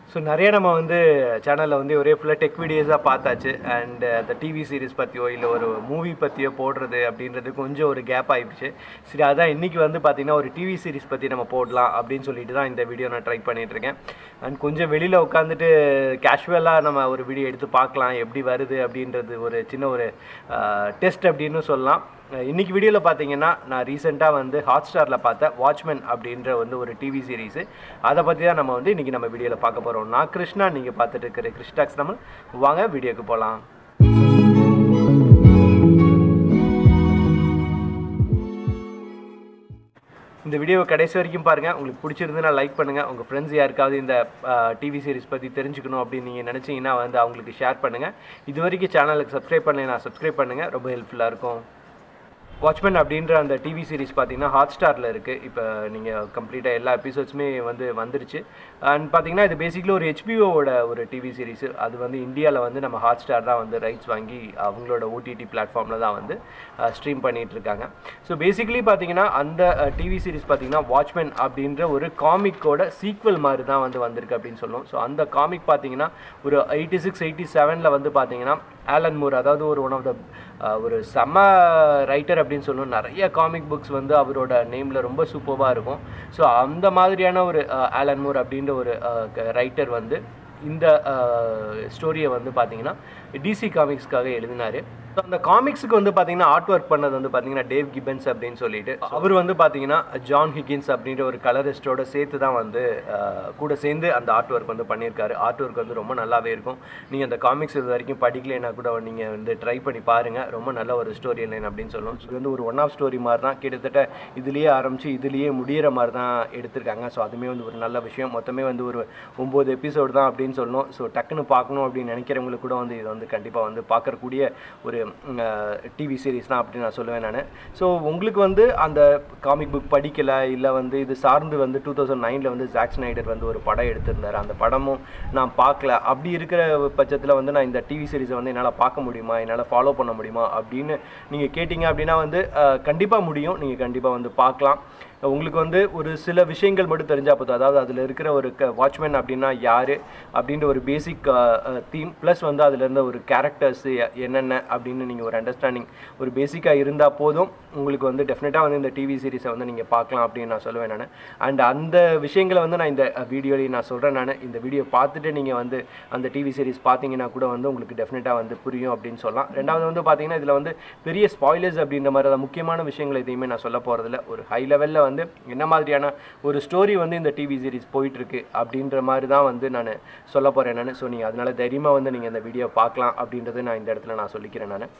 so நிறைய நம்ம வந்து சேனலில் வந்து ஒரே ஃபுல்லாக டெக் வீடியோஸாக பார்த்தாச்சு அண்ட் அந்த டிவி சீரிஸ் பற்றியோ இல்லை ஒரு மூவி பற்றியோ போடுறது அப்படின்றது கொஞ்சம் ஒரு கேப் ஆகிடுச்சு சரி அதான் இன்றைக்கி வந்து பார்த்திங்கன்னா ஒரு டிவி சீரிஸ் பற்றி நம்ம போடலாம் அப்படின்னு சொல்லிட்டு தான் இந்த வீடியோ நான் ட்ரை பண்ணிகிட்ருக்கேன் அண்ட் கொஞ்சம் வெளியில் உட்காந்துட்டு கேஷுவலாக நம்ம ஒரு வீடியோ எடுத்து பார்க்கலாம் எப்படி வருது அப்படின்றது ஒரு சின்ன ஒரு டெஸ்ட் அப்படின்னு சொல்லலாம் இன்றைக்கி வீடியோவில் பார்த்தீங்கன்னா நான் ரீசெண்டாக வந்து ஹாட் ஸ்டாரில் பார்த்த வாட்ச்மேன் அப்படின்ற வந்து ஒரு டிவி சீரிஸு அதை பற்றி தான் நம்ம வந்து இன்றைக்கி நம்ம வீடியோவில் பார்க்க போகிறோம் நான் கிருஷ்ணா நீங்கள் பார்த்துட்டு இருக்கிற கிருஷ்டாக்ஸ் நம்ம வாங்க வீடியோக்கு போகலாம் இந்த வீடியோவை கடைசி வரைக்கும் பாருங்கள் உங்களுக்கு பிடிச்சிருந்துன்னா லைக் பண்ணுங்கள் உங்கள் ஃப்ரெண்ட்ஸ் யாருக்காவது இந்த டிவி சீரிஸ் பற்றி தெரிஞ்சுக்கணும் அப்படின்னு நீங்கள் நினச்சிங்கன்னா வந்து அவங்களுக்கு ஷேர் பண்ணுங்கள் இது வரைக்கும் சேனலுக்கு சப்ஸ்கிரைப் பண்ணலைன்னா சப்ஸ்கிரைப் பண்ணுங்கள் ரொம்ப ஹெல்ப்ஃபுல்லாக இருக்கும் வாட்ச்மேன் அப்படின்ற அந்த டிவி சீரிஸ் பார்த்தீங்கன்னா ஹாட் ஸ்டாரில் இருக்குது இப்போ நீங்கள் கம்ப்ளீட்டாக எல்லா எபிசோட்ஸுமே வந்து வந்துருச்சு அண்ட் பார்த்தீங்கன்னா இது பேசிக்கலி ஒரு ஹெச்பிஓவோட ஒரு டிவி சீரிஸ் அது வந்து இந்தியாவில் வந்து நம்ம ஹாட் ஸ்டார் தான் வந்து ரைட்ஸ் வாங்கி அவங்களோட ஓடிடி பிளாட்ஃபார்மில் தான் வந்து ஸ்ட்ரீம் பண்ணிகிட்டு இருக்காங்க ஸோ பேசிக்கலி பார்த்தீங்கன்னா அந்த டிவி சீரிஸ் பார்த்தீங்கன்னா வாட்ச்மேன் அப்படின்ற ஒரு காமிக்கோட சீக்வல் மாதிரி தான் வந்து வந்திருக்கு அப்படின்னு சொல்லுவோம் ஸோ அந்த காமிக் பார்த்தீங்கன்னா ஒரு எயிட்டி சிக்ஸ் எயிட்டி செவனில் வந்து பார்த்தீங்கன்னா ஆலன் மூர் அதாவது ஒரு ஒன் ஆஃப் த ஒரு செம்ம ரைட்டர் அப்படின்னு சொல்லணும் நிறைய காமிக் புக்ஸ் வந்து அவரோட நேமில் ரொம்ப சூப்பராக இருக்கும் ஸோ அந்த மாதிரியான ஒரு ஆலன் மூர் அப்படின்ற ஒரு ரைட்டர் வந்து இந்த ஸ்டோரியை வந்து பார்த்தீங்கன்னா டிசி காமிக்ஸ்க்காக எழுதினார் ஸோ அந்த காமிக்ஸுக்கு வந்து பார்த்தீங்கன்னா ஆர்ட் ஒர்க் பண்ணது வந்து பார்த்தீங்கன்னா டேவ் கிபன்ஸ் அப்படின்னு சொல்லிட்டு அவர் வந்து பார்த்தீங்கன்னா ஜான் ஹிகின்ஸ் அப்படின்ற ஒரு கலரிஸ்டோட சேர்த்து தான் வந்து கூட சேர்ந்து அந்த ஆர்ட் ஒர்க் வந்து பண்ணியிருக்காரு ஆர்ட் ஒர்க் வந்து ரொம்ப நல்லாவே இருக்கும் நீங்கள் அந்த காமிக்ஸ் இது வரைக்கும் படிக்கலைன்னா கூட நீங்கள் வந்து ட்ரை பண்ணி பாருங்கள் ரொம்ப நல்ல ஒரு ஸ்டோரி லைன் அப்படின்னு சொல்லணும் இது வந்து ஒரு ஒன் ஆஃப் ஸ்டோரி மாதிரி தான் கிட்டத்தட்ட இதுலேயே ஆரம்பித்து இதுலேயே முடிகிற மாதிரி தான் எடுத்திருக்காங்க ஸோ அதுவுமே வந்து ஒரு நல்ல விஷயம் மொத்தமே வந்து ஒரு ஒம்பது எபிசோடு தான் அப்படின்னு சொல்லணும் ஸோ டக்குன்னு பார்க்கணும் அப்படின்னு நினைக்கிறவங்களுக்கு கூட வந்து இதை வந்து கண்டிப்பாக வந்து பார்க்கக்கூடிய ஒரு டிவி சீரீஸ் தான் அப்படின்னு நான் சொல்லுவேன் நான் ஸோ உங்களுக்கு வந்து அந்த காமிக் புக் படிக்கலை இல்லை வந்து இது சார்ந்து வந்து டூ தௌசண்ட் நைனில் வந்து ஜாக் ஸ்னைடர் வந்து ஒரு படம் எடுத்திருந்தார் அந்த படமும் நான் பார்க்கல அப்படி இருக்கிற பட்சத்தில் வந்து நான் இந்த டிவி சீரிஸை வந்து என்னால் பார்க்க முடியுமா என்னால் ஃபாலோ பண்ண முடியுமா அப்படின்னு நீங்கள் கேட்டிங்க அப்படின்னா வந்து கண்டிப்பாக முடியும் நீங்கள் கண்டிப்பாக வந்து பார்க்கலாம் உங்களுக்கு வந்து ஒரு சில விஷயங்கள் மட்டும் தெரிஞ்சால் போதும் அதாவது அதில் இருக்கிற ஒரு க வாட்ச்மேன் அப்படின்னா யார் அப்படின்ற ஒரு பேசிக் தீம் ப்ளஸ் வந்து அதில் இருந்த ஒரு கேரக்டர்ஸ் என்னென்ன அப்படின்னு நீங்கள் ஒரு அண்டர்ஸ்டாண்டிங் ஒரு பேசிக்காக இருந்தால் போதும் உங்களுக்கு வந்து டெஃபினட்டாக வந்து இந்த டிவி சீரிஸை வந்து நீங்கள் பார்க்கலாம் அப்படின்னு நான் சொல்லுவேன் நான் அண்ட் அந்த விஷயங்களை வந்து நான் இந்த வீடியோலையும் நான் சொல்கிறேன் நான் இந்த வீடியோ பார்த்துட்டு நீங்கள் வந்து அந்த டிவி சீரிஸ் பார்த்தீங்கன்னா கூட வந்து உங்களுக்கு டெஃபினட்டாக வந்து புரியும் அப்படின்னு சொல்லலாம் ரெண்டாவது வந்து பார்த்தீங்கன்னா இதில் வந்து பெரிய ஸ்பாய்லர்ஸ் அப்படின்ற மாதிரி முக்கியமான விஷயங்கள் எதையுமே நான் சொல்ல போகிறதில்ல ஒரு ஹை லெவலில் வந்து என்ன மாதிரியான ஒரு ஸ்டோரி வந்து இந்த டிவி சீரிஸ் போயிட்டுருக்கு அப்படின்ற மாதிரி தான் வந்து நான் சொல்ல போகிறேன் நான் ஸோ நீங்கள் அதனால் தைரியமாக வந்து நீங்கள் இந்த வீடியோ பார்க்கலாம் அப்படின்றது நான் இந்த இடத்துல நான் சொல்லிக்கிறேன் நான்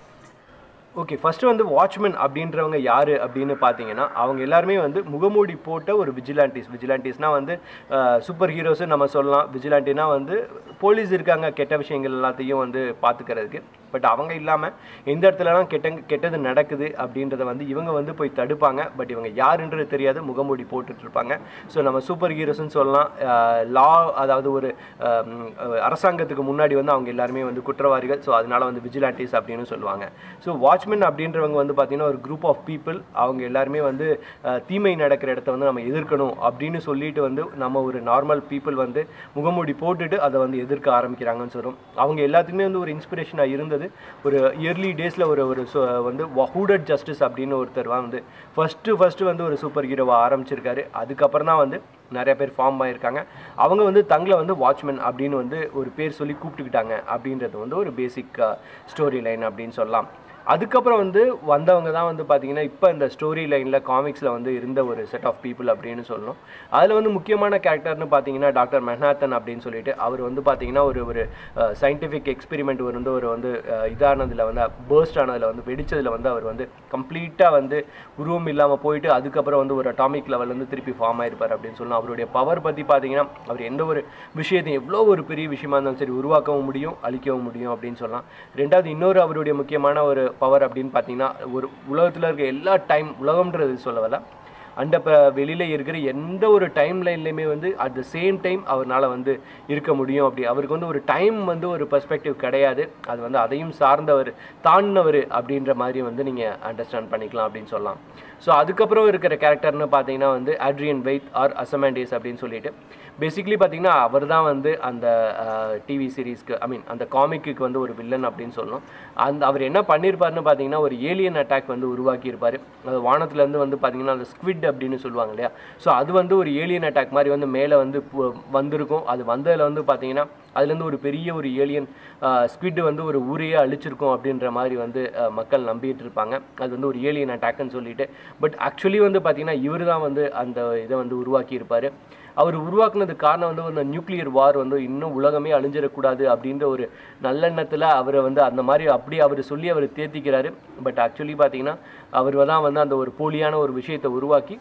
ஓகே ஃபஸ்ட்டு வந்து வாட்ச்மேன் அப்படின்றவங்க யார் அப்படின்னு பார்த்தீங்கன்னா அவங்க எல்லாருமே வந்து முகமூடி போட்ட ஒரு விஜிலாண்டிஸ் விஜிலாண்டிஸ்னால் வந்து சூப்பர் ஹீரோஸு நம்ம சொல்லலாம் விஜிலாண்டினா வந்து போலீஸ் இருக்காங்க கெட்ட விஷயங்கள் எல்லாத்தையும் வந்து பார்த்துக்கிறதுக்கு பட் அவங்க இல்லாமல் எந்த இடத்துலலாம் கெட்ட கெட்டது நடக்குது அப்படின்றத வந்து இவங்க வந்து போய் தடுப்பாங்க பட் இவங்க யாருன்றது தெரியாது முகமூடி போட்டுட்ருப்பாங்க ஸோ நம்ம சூப்பர் ஹீரோஸ்னு சொல்லலாம் லா அதாவது ஒரு அரசாங்கத்துக்கு முன்னாடி வந்து அவங்க எல்லாருமே வந்து குற்றவாளிகள் ஸோ அதனால வந்து விஜிலாண்டிஸ் அப்படின்னு சொல்லுவாங்க ஸோ வாட்ச்மேன் அப்படின்றவங்க வந்து பார்த்திங்கன்னா ஒரு குரூப் ஆஃப் பீப்புள் அவங்க எல்லாருமே வந்து தீமை நடக்கிற இடத்த வந்து நம்ம எதிர்க்கணும் அப்படின்னு சொல்லிட்டு வந்து நம்ம ஒரு நார்மல் பீப்புள் வந்து முகமூடி போட்டுட்டு அதை வந்து எதிர்க்க ஆரம்பிக்கிறாங்கன்னு சொல்லும் அவங்க எல்லாத்துக்குமே வந்து ஒரு இன்ஸ்பிரேஷனாக இருந்தது ஒரு இயர்லி டேஸில் ஒரு ஒரு வந்து ஹூடட் ஜஸ்டிஸ் அப்படின்னு ஒருத்தர் வந்து ஃபஸ்ட்டு ஃபஸ்ட்டு வந்து ஒரு சூப்பர் ஹீரோவாக ஆரம்பிச்சிருக்காரு அதுக்கப்புறம் தான் வந்து நிறைய பேர் ஃபார்ம் ஆகியிருக்காங்க அவங்க வந்து தங்களை வந்து வாட்ச்மேன் அப்படின்னு வந்து ஒரு பேர் சொல்லி கூப்பிட்டுக்கிட்டாங்க அப்படின்றது வந்து ஒரு பேசிக் ஸ்டோரி லைன் அப்படின்னு சொல்லலாம் அதுக்கப்புறம் வந்து வந்தவங்க தான் வந்து பார்த்தீங்கன்னா இப்போ இந்த ஸ்டோரி லைனில் காமிக்ஸில் வந்து இருந்த ஒரு செட் ஆஃப் பீப்புள் அப்படின்னு சொல்லணும் அதில் வந்து முக்கியமான கேரக்டர்னு பார்த்தீங்கன்னா டாக்டர் மெஹாத்தன் அப்படின்னு சொல்லிட்டு அவர் வந்து பார்த்தீங்கன்னா ஒரு ஒரு சயின்டிஃபிக் எக்ஸ்பெரிமெண்ட் வந்து ஒரு வந்து இதானதில் வந்து பேர்ஸ்ட் ஆனதில் வந்து வெடித்ததில் வந்து அவர் வந்து கம்ப்ளீட்டாக வந்து உருவம் இல்லாமல் போயிட்டு அதுக்கப்புறம் வந்து ஒரு அட்டாமிக் லெவல் வந்து திருப்பி ஃபார்ம் ஆயிருப்பார் அப்படின்னு சொல்லணும் அவருடைய பவர் பற்றி பார்த்தீங்கன்னா அவர் எந்த ஒரு விஷயத்தையும் எவ்வளோ ஒரு பெரிய விஷயமா இருந்தாலும் சரி உருவாக்கவும் முடியும் அழிக்கவும் முடியும் அப்படின்னு சொல்லலாம் ரெண்டாவது இன்னொரு அவருடைய முக்கியமான ஒரு பவர் அப்படின்னு பார்த்தீங்கன்னா ஒரு உலகத்தில் இருக்க எல்லா டைம் உலகம்ன்றது சொல்ல வரல அண்ட் இப்போ வெளியில் இருக்கிற எந்த ஒரு டைம் லைன்லையுமே வந்து அட் த சேம் டைம் அவரால் வந்து இருக்க முடியும் அப்படி அவருக்கு வந்து ஒரு டைம் வந்து ஒரு பெர்ஸ்பெக்டிவ் கிடையாது அது வந்து அதையும் சார்ந்தவர் தாண்டினவர் அப்படின்ற மாதிரி வந்து நீங்கள் அண்டர்ஸ்டாண்ட் பண்ணிக்கலாம் அப்படின்னு சொல்லலாம் ஸோ அதுக்கப்புறம் இருக்கிற கேரக்டர்னு பார்த்தீங்கன்னா வந்து ஆட்ரியன் வெயிட் ஆர் அசமாண்டேஸ் அப்படின்னு சொல்லிட்டு பேசிக்லி பார்த்தீங்கன்னா அவர் தான் வந்து அந்த டிவி சீரீஸ்க்கு ஐ மீன் அந்த காமிக்கு வந்து ஒரு வில்லன் அப்படின்னு சொல்லணும் அந்த அவர் என்ன பண்ணியிருப்பாருன்னு பார்த்தீங்கன்னா ஒரு ஏலியன் அட்டாக் வந்து உருவாக்கியிருப்பார் அது வானத்துலேருந்து வந்து பார்த்தீங்கன்னா அந்த ஸ்குவிட் அப்படின்னு சொல்லுவாங்க இல்லையா ஸோ அது வந்து ஒரு ஏலியன் அட்டாக் மாதிரி வந்து மேலே வந்து பு- வந்திருக்கும் அது வந்ததில் வந்து பார்த்தீங்கன்னா அதுலேருந்து ஒரு பெரிய ஒரு ஏலியன் ஸ்குவிட் வந்து ஒரு ஊரையே அழிச்சிருக்கும் அப்படின்ற மாதிரி வந்து அஹ், மக்கள் நம்பிட்டு இருப்பாங்க அது வந்து ஒரு ஏலியன் அட்டாக்னு சொல்லிட்டு பட் ஆக்சுவலி வந்து பார்த்தீங்கன்னா இவர் தான் வந்து அந்த இதை வந்து உருவாக்கி இருப்பார் அவர் உருவாக்குனதுக்கு காரணம் வந்து அந்த நியூக்ளியர் வார் வந்து இன்னும் உலகமே அழிஞ்சிடக்கூடாது அப்படின்ற ஒரு நல்லெண்ணத்தில் அவரை வந்து அந்த மாதிரி அப்படி அவர் சொல்லி அவர் தேத்திக்கிறாரு பட் ஆக்சுவலி பார்த்தீங்கன்னா அவர் தான் வந்து அந்த ஒரு போலியான ஒரு விஷயத்தை உருவாக்கி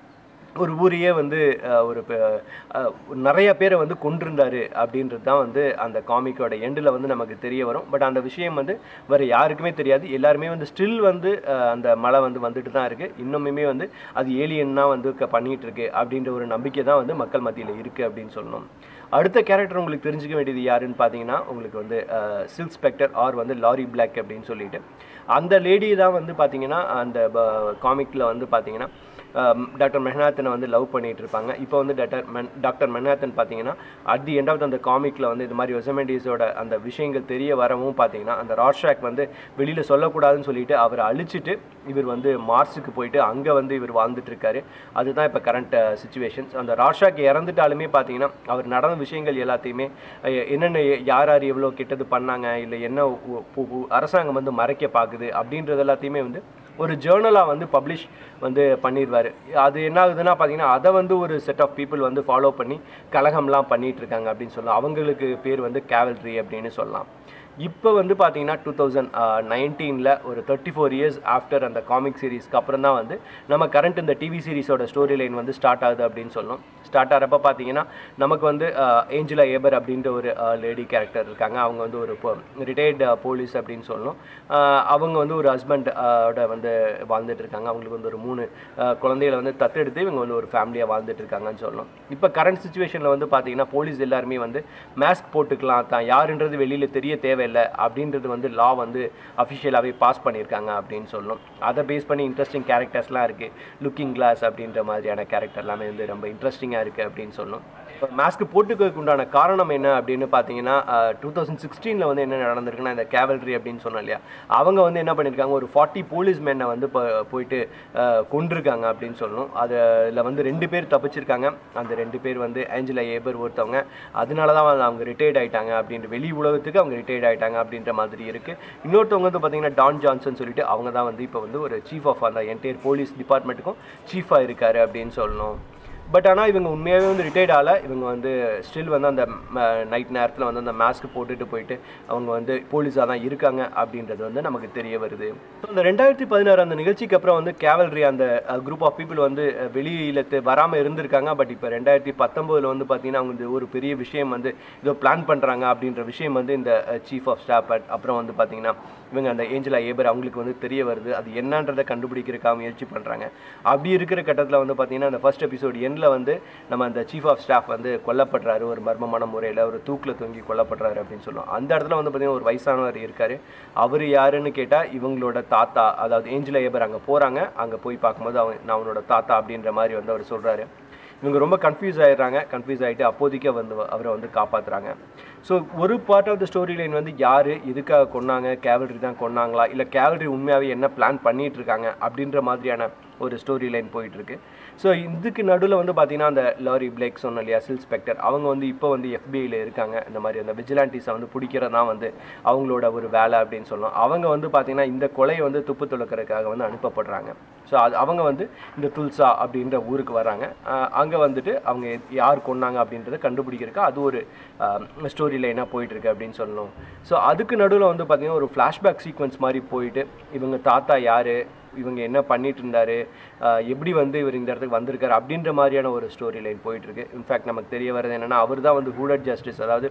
ஒரு ஊரையே வந்து அஹ், ஒரு ப- அஹ், நிறைய பேரை வந்து கொண்டிருந்தாரு அப்படின்றது தான் வந்து அந்த காமிக்கோட எண்டில் வந்து நமக்கு தெரிய வரும் பட் அந்த விஷயம் வந்து வேறு யாருக்குமே தெரியாது எல்லாருமே வந்து ஸ்டில் வந்து அஹ், அந்த மழை வந்து வந்துட்டு தான் இருக்குது இன்னுமுமே வந்து அது ஏலியன்னா வந்து க- பண்ணிட்டு இருக்கு அப்படின்ற ஒரு நம்பிக்கை தான் வந்து மக்கள் மத்தியில் இருக்குது அப்படின்னு சொல்லணும் அடுத்த கேரக்டர் உங்களுக்கு தெரிஞ்சுக்க வேண்டியது யாருன்னு பார்த்தீங்கன்னா உங்களுக்கு வந்து சில்க் ஸ்பெக்டர் ஆர் வந்து லாரி பிளாக் அப்படின்னு சொல்லிட்டு அந்த லேடி தான் வந்து பார்த்தீங்கன்னா அந்த காமிக்கில் வந்து பார்த்தீங்கன்னா டாக்டர் மெஹனாத்தனை வந்து லவ் பண்ணிட்டு இருப்பாங்க இப்போ வந்து டாக்டர் மென் டாக்டர் மெஹனாத்தன் பார்த்தீங்கன்னா அட் தி எண்ட் ஆஃப் அந்த காமிக்கில் வந்து இது மாதிரி ஒசமெண்டிஸோட அந்த விஷயங்கள் தெரிய வரவும் பார்த்தீங்கன்னா அந்த ராட்ஷாக் வந்து வெளியில் சொல்லக்கூடாதுன்னு சொல்லிட்டு அவரை அழிச்சிட்டு இவர் வந்து மார்ஸுக்கு போயிட்டு அங்கே வந்து இவர் வாழ்ந்துட்டு இருக்காரு அதுதான் இப்போ கரண்ட் சுச்சுவேஷன்ஸ் அந்த ராட்ஷாக் இறந்துட்டாலுமே பார்த்தீங்கன்னா அவர் நடந்த விஷயங்கள் எல்லாத்தையுமே அஹ், என்னென்ன யார் யார் எவ்வளோ கெட்டது பண்ணாங்க இல்லை என்ன உ- உ- உ- அரசாங்கம் வந்து மறைக்க பார்க்குது அப்படின்றது எல்லாத்தையுமே வந்து ஒரு ஜேர்னலாக வந்து பப்ளிஷ் வந்து பண்ணிடுவார் அது என்ன ஆகுதுன்னா பார்த்தீங்கன்னா அதை வந்து ஒரு செட் ஆஃப் பீப்புள் வந்து ஃபாலோ பண்ணி கலகம்லாம் பண்ணிட்டு இருக்காங்க அப்படின்னு சொல்லலாம் அவங்களுக்கு பேர் வந்து கேவல்ட்ரி அப்படின்னு சொல்லலாம் இப்போ வந்து பார்த்தீங்கன்னா டூ தௌசண்ட் நைன்டீனில் ஒரு தேர்ட்டி ஃபோர் இயர்ஸ் ஆஃப்டர் அந்த காமிக் சீரிஸ்க்கு அப்புறம் தான் வந்து நம்ம கரண்ட் இந்த டிவி சீரிஸோட ஸ்டோரி லைன் வந்து ஸ்டார்ட் ஆகுது அப்படின்னு சொல்லணும் ஸ்டார்ட் ஆகிறப்ப பார்த்தீங்கன்னா நமக்கு வந்து ஏஞ்சலா ஏபர் அப்படின்ற ஒரு லேடி கேரக்டர் இருக்காங்க அவங்க வந்து ஒரு ரிட்டையர்டு போலீஸ் அப்படின்னு சொல்லணும் ஆஹ் அவங்க வந்து ஒரு ஹஸ்பண்ட் ஓட வந்து வாழ்ந்துட்டு இருக்காங்க அவங்களுக்கு வந்து ஒரு மூணு ஆஹ் குழந்தைகளை வந்து தத்தெடுத்து இவங்க வந்து ஒரு ஃபேமிலியாக வாழ்ந்துட்டு இருக்காங்கன்னு சொல்லணும் இப்போ கரண்ட் சுச்சுவேஷனில் வந்து பார்த்தீங்கன்னா போலீஸ் எல்லாருமே வந்து மாஸ்க் போட்டுக்கலாம் தான் யாருன்றது வெளியில் தெரிய தேவையில்லை அப்படின்றது வந்து லா வந்து அஃபிஷியலாகவே பாஸ் பண்ணியிருக்காங்க அப்படின்னு சொல்லணும் அதை பேஸ் பண்ணி இன்ட்ரெஸ்டிங் கேரக்டர்ஸ்லாம் இருக்குது லுக்கிங் கிளாஸ் அப்படின்ற மாதிரியான கேரக்டர் எல்லாமே வந்து ரொம்ப இன்ட்ரெஸ்டிங்காக இருக்குது அப்படின்னு சொல்லணும் மாஸ்க் போட்டுக்கிறதுக்கு உண்டான காரணம் என்ன அப்படின்னு பார்த்தீங்கன்னா டூ தௌசண்ட் சிக்ஸ்டீனில் வந்து என்ன நடந்திருக்குன்னா இந்த கேவல்ரி அப்படின்னு சொன்னோம் இல்லையா அவங்க வந்து என்ன பண்ணியிருக்காங்க ஒரு ஃபார்ட்டி போலீஸ் மேனை வந்து போ- போயிட்டு அஹ், கொன்றிருக்காங்க அப்படின்னு சொல்லணும் அதில் வந்து ரெண்டு பேர் தப்பிச்சிருக்காங்க அந்த ரெண்டு பேர் வந்து ஏஞ்சலா ஏபர் ஒருத்தவங்க அதனால தான் வந்து அவங்க ரிட்டையர்ட் ஆயிட்டாங்க அப்படின்ற வெளி உலகத்துக்கு அவங்க ரிட்டையர்ட் ஆயிட்டாங்க அப்படின்ற மாதிரி இருக்குது இன்னொருத்தவங்க வந்து பார்த்தீங்கன்னா டான் ஜான்சன் சொல்லிட்டு அவங்க தான் வந்து இப்போ வந்து ஒரு சீஃப் ஆஃப் அந்த என்டையர் போலீஸ் டிபார்ட்மெண்ட்டுக்கும் சீஃபாக இருக்காரு அப்படின்னு சொல்லணும் பட் ஆனால் இவங்க உண்மையாகவே வந்து ரிட்டையர்ட் ஆகல இவங்க வந்து ஸ்டில் வந்து அந்த நைட் நேரத்தில் வந்து அந்த மாஸ்க் போட்டுட்டு போயிட்டு அவங்க வந்து போலீஸாக தான் இருக்காங்க அப்படின்றது வந்து நமக்கு தெரிய வருது ஸோ இந்த ரெண்டாயிரத்தி பதினாறு அந்த நிகழ்ச்சிக்கு அப்புறம் வந்து கேவல்ரி அந்த குரூப் ஆஃப் பீப்புள் வந்து அஹ், வெளியில வராமல் இருந்திருக்காங்க பட் இப்போ ரெண்டாயிரத்தி பத்தொம்போதில் வந்து பார்த்தீங்கன்னா அவங்க இது ஒரு பெரிய விஷயம் வந்து இதோ பிளான் பண்ணுறாங்க அப்படின்ற விஷயம் வந்து இந்த சீஃப் ஆஃப் ஸ்டாஃப் அப்புறம் வந்து பார்த்தீங்கன்னா இவங்க அந்த ஏஞ்சலா ஏபர் அவங்களுக்கு வந்து தெரிய வருது அது என்னன்றதை கண்டுபிடிக்கிறதுக்காக முயற்சி பண்ணுறாங்க அப்படி இருக்கிற கட்டத்தில் வந்து பார்த்தீங்கன்னா அந்த ஃபர்ஸ்ட் எபிசோட் எண்டில் வந்து நம்ம அந்த சீஃப் ஆஃப் ஸ்டாஃப் வந்து கொல்லப்படுறாரு ஒரு மர்மமான முறையில் ஒரு தூக்கில் தொங்கி கொல்லப்படுறாரு அப்படின்னு சொல்லுவோம் அந்த இடத்துல வந்து பார்த்தீங்கன்னா ஒரு வயசானவர் இருக்காரு அவர் யாருன்னு கேட்டால் இவங்களோட தாத்தா அதாவது ஏஞ்சலா ஏபர் அங்கே போகிறாங்க அங்கே போய் பார்க்கும்போது அவன் நான் அவனோட தாத்தா அப்படின்ற மாதிரி வந்து அவர் சொல்கிறாரு இவங்க ரொம்ப கன்ஃபியூஸ் ஆயிடுறாங்க கன்ஃபியூஸ் ஆகிட்டு அப்போதைக்கு வந்து அவரை வந்து காப்பாற்றுறாங்க ஸோ ஒரு part of the story line வந்து யார் எதுக்காக கொன்னாங்க கேவல்ரி தான் கொன்னாங்களா இல்லை கேவல்ரி உண்மையாகவே என்ன பிளான் பண்ணிட்டு இருக்காங்க அப்படின்ற மாதிரியான ஒரு ஸ்டோரி லைன் போயிட்டுருக்கு ஸோ இதுக்கு நடுவில் வந்து பார்த்தீங்கன்னா அந்த லாரி பிளேக் சொன்ன இல்லையா சில் ஸ்பெக்டர் அவங்க வந்து இப்போ வந்து எஃபிஐயில் இருக்காங்க இந்த மாதிரி அந்த விஜிலாண்டிஸை வந்து பிடிக்கிறது தான் வந்து அவங்களோட ஒரு வேலை அப்படின்னு சொல்லலாம் அவங்க வந்து பார்த்தீங்கன்னா இந்த கொலையை வந்து துப்பு துளக்கிறதுக்காக வந்து அனுப்பப்படுறாங்க ஸோ அது அவங்க வந்து இந்த துல்சா அப்படின்ற ஊருக்கு வராங்க அங்கே வந்துட்டு அவங்க யார் கொன்னாங்க அப்படின்றத கண்டுபிடிக்கிறதுக்கு அது ஒரு ஸ்டோரி லைனாக போயிட்டுருக்கு அப்படின்னு சொல்லணும் ஸோ அதுக்கு நடுவில் வந்து பார்த்தீங்கன்னா ஒரு ஃப்ளாஷ்பேக் சீக்வன்ஸ் மாதிரி போயிட்டு இவங்க தாத்தா யார் இவங்க என்ன பண்ணிட்டு இருந்தாரு ஆஹ் எப்படி வந்து இவர் இந்த இடத்துக்கு வந்திருக்காரு அப்படின்ற மாதிரியான ஒரு ஸ்டோரி லைன் போயிட்டுருக்கு இன்ஃபேக்ட் நமக்கு தெரிய வரது என்னென்னா அவர் தான் வந்து ஹூடட் ஜஸ்டிஸ் அதாவது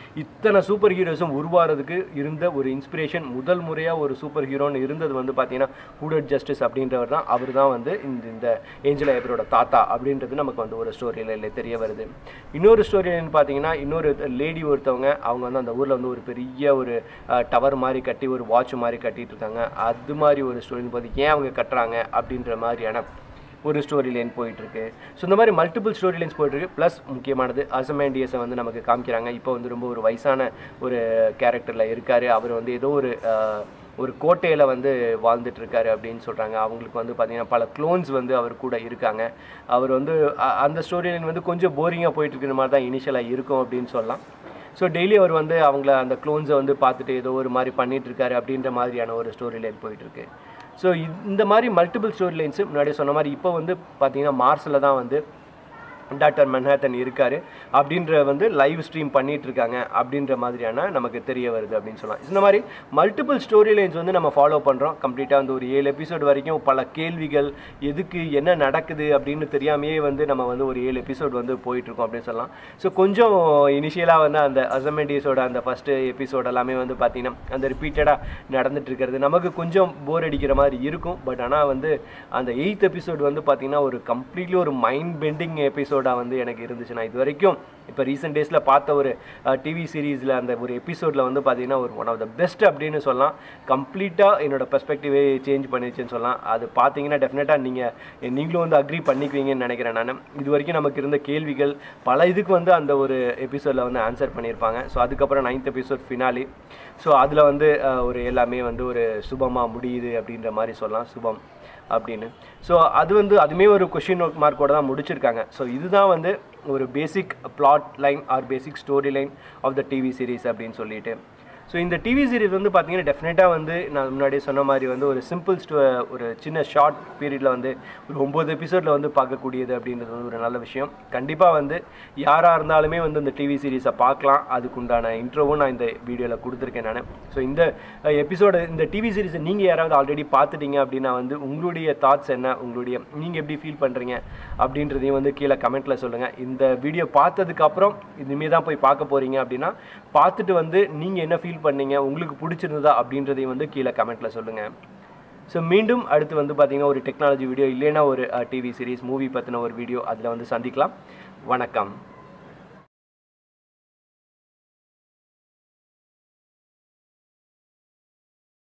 இத்தனை சூப்பர் ஹீரோஸும் உருவாகிறதுக்கு இருந்த ஒரு இன்ஸ்பிரேஷன் முதல் முறையாக ஒரு சூப்பர் ஹீரோன்னு இருந்தது வந்து பார்த்தீங்கன்னா ஹூடட் ஜஸ்டிஸ் அப்படின்றவர் தான் அவர் தான் வந்து இந்த இந்த ஏஞ்சலா ஏப்ரோட தாத்தா அப்படின்றது நமக்கு வந்து ஒரு ஸ்டோரி லைனில் தெரிய வருது இன்னொரு ஸ்டோரி லைன் பார்த்தீங்கன்னா இன்னொரு லேடி ஒருத்தவங்க அவங்க வந்து அந்த ஊரில் வந்து ஒரு பெரிய ஒரு டவர் மாதிரி கட்டி ஒரு வாட்ச் மாதிரி கட்டிட்டு இருக்காங்க அது மாதிரி ஒரு ஸ்டோரின்னு பார்த்து ஏன் அவங்க கட்டுறாங்க அப்படின்ற மாதிரியான ஒரு ஸ்டோரி லைன் போயிட்டுருக்கு ஸோ இந்த மாதிரி மல்டிபிள் ஸ்டோரி லைன்ஸ் போயிட்டுருக்கு ப்ளஸ் முக்கியமானது அசமேண்டியஸை வந்து நமக்கு காமிக்கிறாங்க இப்போ வந்து ரொம்ப ஒரு வயசான ஒரு கேரக்டரில் இருக்கார் அவர் வந்து ஏதோ ஒரு ஆஹ், ஒரு கோட்டையில் வந்து வாழ்ந்துட்டு இருக்காரு அப்படின்னு சொல்கிறாங்க அவங்களுக்கு வந்து பார்த்திங்கன்னா பல க்ளோன்ஸ் வந்து அவர் கூட இருக்காங்க அவர் வந்து அ- அந்த ஸ்டோரி லைன் வந்து கொஞ்சம் போரிங்காக போயிட்டு இருக்கிற மாதிரி தான் இனிஷியலாக இருக்கும் அப்படின்னு சொல்லலாம் ஸோ டெய்லி அவர் வந்து அவங்கள அந்த க்ளோன்ஸை வந்து பார்த்துட்டு ஏதோ ஒரு மாதிரி பண்ணிட்டு இருக்காரு அப்படின்ற மாதிரியான ஒரு ஸ்டோரி லைன் போயிட்டுருக்கு ஸோ இந்த மாதிரி மல்டிபிள் ஸ்டோரி லைன்ஸு முன்னாடி சொன்ன மாதிரி இப்போ வந்து பார்த்தீங்கன்னா மார்ஸில் தான் வந்து டாக்டர் மன்ஹாத்தன் இருக்காரு அப்படின்ற வந்து லைவ் ஸ்ட்ரீம் பண்ணிட்டு இருக்காங்க அப்படின்ற மாதிரியான நமக்கு தெரிய வருது அப்படின்னு சொல்லலாம் இந்த மாதிரி மல்டிபிள் ஸ்டோரி லைன்ஸ் வந்து நம்ம ஃபாலோ பண்ணுறோம் கம்ப்ளீட்டாக வந்து ஒரு ஏழு எபிசோட் வரைக்கும் பல கேள்விகள் எதுக்கு என்ன நடக்குது அப்படின்னு தெரியாமையே வந்து நம்ம வந்து ஒரு ஏழு எபிசோட் வந்து போயிட்டு இருக்கோம் அப்படின்னு சொல்லலாம் ஸோ கொஞ்சம் இனிஷியலாக வந்து அந்த அசமெண்டிஸோட அந்த ஃபஸ்ட்டு எபிசோட் எல்லாமே வந்து பார்த்தீங்கன்னா அந்த ரிப்பீட்டடாக நடந்துட்டு இருக்கிறது நமக்கு கொஞ்சம் போர் அடிக்கிற மாதிரி இருக்கும் பட் ஆனால் வந்து அந்த எயித் எபிசோட் வந்து பார்த்தீங்கன்னா ஒரு கம்ப்ளீட்லி ஒரு மைண்ட் பெண்டிங் எபிசோடாக வந்து எனக்கு இருந்துச்சு நான் இது வரைக்கும் இப்போ ரீசெண்ட் டேஸில் பார்த்த ஒரு டிவி சீரீஸில் அந்த ஒரு எபிசோடில் வந்து பார்த்தீங்கன்னா ஒரு ஒன் ஆஃப் த பெஸ்ட் அப்படின்னு சொல்லலாம் கம்ப்ளீட்டாக என்னோட பெர்ஸ்பெக்டிவே சேஞ்ச் பண்ணிச்சுன்னு சொல்லலாம் அது பார்த்தீங்கன்னா டெஃபினட்டாக நீங்கள் நீங்களும் வந்து அக்ரி பண்ணிக்குவீங்கன்னு நினைக்கிறேன் நான் இது வரைக்கும் நமக்கு இருந்த கேள்விகள் பல இதுக்கு வந்து அந்த ஒரு எபிசோடில் வந்து ஆன்சர் பண்ணியிருப்பாங்க ஸோ அதுக்கப்புறம் நைன்த் எபிசோட் ஃபினாலி ஸோ அதில் வந்து அஹ், ஒரு எல்லாமே வந்து ஒரு சுபமாக முடியுது அப்படின்ற மாதிரி சொல்லலாம் சுபம் அப்படின்னு ஸோ அது வந்து அதுவுமே ஒரு கொஷின் மார்க்கோட தான் முடிச்சிருக்காங்க ஸோ இதுதான் வந்து ஒரு basic plot line or basic story line of the TV series அப்படின்னு சொல்லிட்டு ஸோ இந்த டிவி சீரிஸ் வந்து பார்த்தீங்கன்னா டெஃபினட்டாக வந்து நான் முன்னாடியே சொன்ன மாதிரி வந்து ஒரு சிம்பிள் ஸ்டோ ஒரு சின்ன ஷார்ட் பீரியடில் வந்து ஒரு ஒம்பது எபிசோடில் வந்து பார்க்கக்கூடியது அப்படின்றது வந்து ஒரு நல்ல விஷயம் கண்டிப்பாக வந்து யாராக இருந்தாலுமே வந்து இந்த டிவி சீரிஸை பார்க்கலாம் அதுக்குண்டான இன்ட்ரோவும் நான் இந்த வீடியோவில் கொடுத்துருக்கேன் நான் ஸோ இந்த எபிசோட இந்த டிவி சீரிஸை நீங்கள் யாராவது ஆல்ரெடி பார்த்துட்டீங்க அப்படின்னா வந்து உங்களுடைய தாட்ஸ் என்ன உங்களுடைய நீங்கள் எப்படி ஃபீல் பண்ணுறீங்க அப்படின்றதையும் வந்து கீழே கமெண்ட்டில் சொல்லுங்கள் இந்த வீடியோ பார்த்ததுக்கப்புறம் இனிமேல் தான் போய் பார்க்க போகிறீங்க அப்படின்னா பார்த்துட்டு வந்து நீங்கள் என்ன ஃபீல் பண்ணீங்க உங்களுக்கு பிடிச்சிருந்ததா அப்படின்றதையும் வந்து கீழே கமெண்ட்டில் சொல்லுங்கள் ஸோ மீண்டும் அடுத்து வந்து பார்த்தீங்கன்னா ஒரு டெக்னாலஜி வீடியோ இல்லைன்னா ஒரு டிவி சீரிஸ் மூவி பற்றின ஒரு வீடியோ அதில் வந்து சந்திக்கலாம் வணக்கம்